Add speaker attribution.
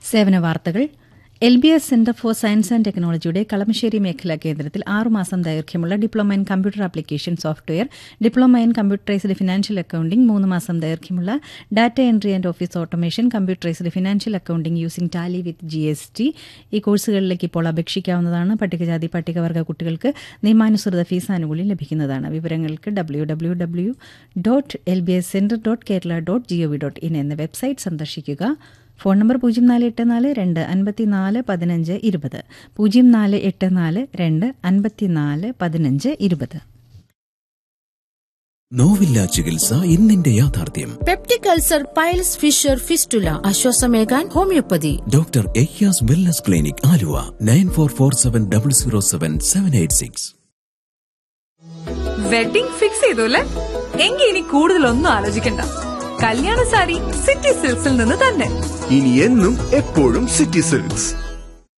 Speaker 1: സേവന വാർത്തകൾ L B S centre for science and ടെക്നോളജിയുടെ കളമശ്ശേരി മേഖലാ കേന്ദ്രത്തിൽ ആറുമാസം ദൈർഘ്യമുള്ള diploma in computer application software diploma in computerised financial accounting മൂന്ന് മാസം ദൈർഘ്യമുള്ള data entry and office automation computerised financial accounting using Tally with G S T ഈ കോഴ്സുകളിലേക്ക് ഇപ്പോൾ അപേക്ഷിക്കാവുന്നതാണ് പട്ടികജാതി പട്ടികവർഗ കുട്ടികൾക്ക് നിയമാനുസൃത ഫീസ് ആനുകൂല്യം ലഭിക്കുന്നതാണ് വിവരങ്ങൾക്ക് W W W dot L B S centre dot Kerala dot G O V dot in എന്ന വെബ്സൈറ്റ് സന്ദർശിക്കുക ഫോൺ നമ്പർ പൂജ്യം നാല് എട്ട് നാല് രണ്ട് അൻപത്തിനാല് പതിനഞ്ച് ഇരുപത് പൂജ്യം നാല് എട്ട് നാല് രണ്ട് അൻപത്തിനാല് പതിനഞ്ച് ഇരുപത്
Speaker 2: നോവില്ല ചികിത്സ ഇന്നിന്റെ യാഥാർത്ഥ്യം
Speaker 3: peptic ulcer piles fissure fistula ആശ്വാസമേകാൻ ഹോമിയോപ്പതി
Speaker 2: ഡോക്ടർ എയ്യാസ് wellness clinic Aluva nine four four seven double zero seven seven eight six
Speaker 4: wedding fix ചെയ്തു അല്ലേ എങ്കിൽ ഇനി കൂടുതലൊന്നും ആലോചിക്കണ്ട കല്യാണ സാരി സിറ്റി സിൽക്സിൽ നിന്ന് തന്നെ
Speaker 5: ഇനി എന്നും എപ്പോഴും സിറ്റി സിൽക്സ്